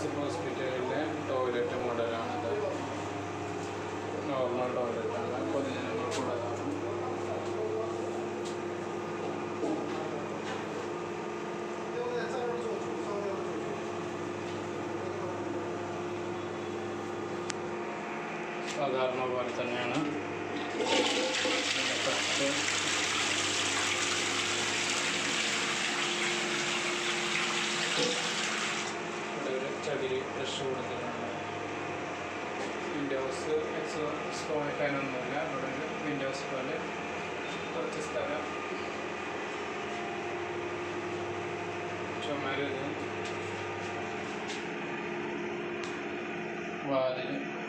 ആസിഫ് ഹോസ്പിറ്റലിലെ toilet മോഡലാണിത് normal ടോയ്ലറ്റാണ് പൊതുജനങ്ങൾ കൂടാതാണ് സാധാരണ പോലെ തന്നെയാണ് ഇതിൻ്റെ ഫസ്റ്റ് ഇവിടെ ഒരു ചകിരി ബ്രഷ് കൊടുത്തിട്ടുണ്ട് വിൻഡോസ് എക്സോ വെക്കാനൊന്നുമില്ല ഇവിടെ ഒരു വിൻഡോസ് പോലെ കുറച്ച് സ്ഥലം ചുമര് ഇത് വാതിൽ